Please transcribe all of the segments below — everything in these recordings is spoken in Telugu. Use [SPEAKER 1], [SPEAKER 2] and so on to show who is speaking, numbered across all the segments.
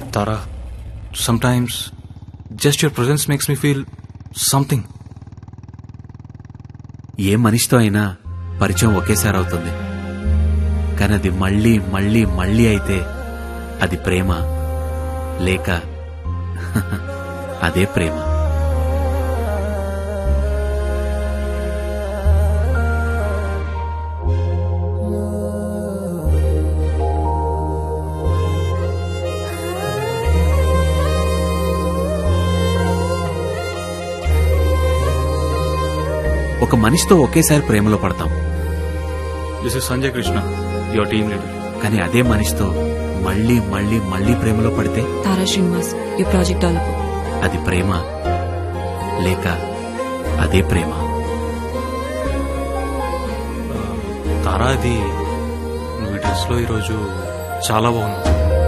[SPEAKER 1] Tara sometimes just your presence makes me feel something
[SPEAKER 2] ఏ మనిషితో అయినా పరిచయం ఒకేసారి అవుతుంది కానీ అది మళ్ళీ మళ్ళీ మళ్ళీ అయితే అది ప్రేమ లేక అదే ప్రేమ ఒక మనిషితో ఒకేసారి ప్రేమలో పడతాం
[SPEAKER 1] this is Sanjay Krishna your team leader
[SPEAKER 2] కానీ అదే మనిషితో మళ్ళీ మళ్ళీ మళ్ళీ ప్రేమలో పడితే
[SPEAKER 3] తారా శ్రీనివాస్ ఈ ప్రాజెక్ట్ డెవలప్
[SPEAKER 2] అది ప్రేమ లేక అదే ప్రేమ
[SPEAKER 1] తారా అది నువ్వు ఈ డ్రెస్లో ఈరోజు చాలా బాగున్నావు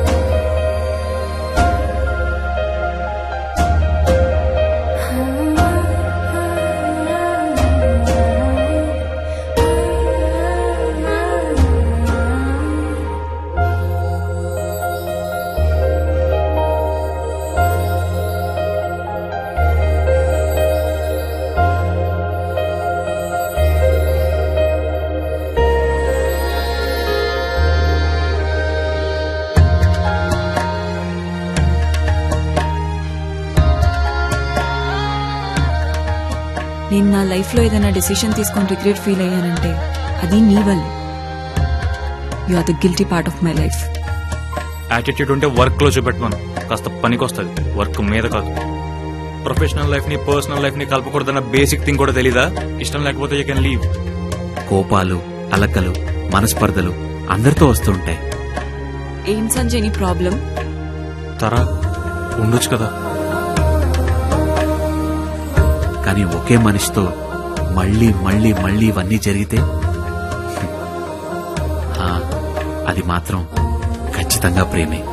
[SPEAKER 3] నేను నా లైఫ్ లో ఏదైనా డెసిషన్ తీసుకొని రిగ్రెట్ ఫీల్ అయ్యానంటే అది నీ వల్ల you are the guilty part of my life
[SPEAKER 1] attitude ఉంటే వర్క్ లో చూపెట్టమను కాస్త పనికి వస్తుంది వర్క్ మీద కాదు ప్రొఫెషనల్ లైఫ్ ని పర్సనల్ లైఫ్ ని కలపకూడదన్న బేసిక్ థింగ్ కూడా తెలీదా ఇష్టం లేకపోతే యూ కెన్ లీవ్
[SPEAKER 2] కోపాలు అలకలు మనస్పర్ధలు అందరితో వస్తుంటాయి
[SPEAKER 3] ఏం సంజయ్ నీ ప్రాబ్లం
[SPEAKER 1] తరా ఉండొచ్చు కదా
[SPEAKER 2] కానీ ఒకే మనిషితో మళ్ళీ మళ్ళీ మళ్ళీ ఇవన్నీ జరిగితే ఆ, అది మాత్రం ఖచ్చితంగా ప్రేమే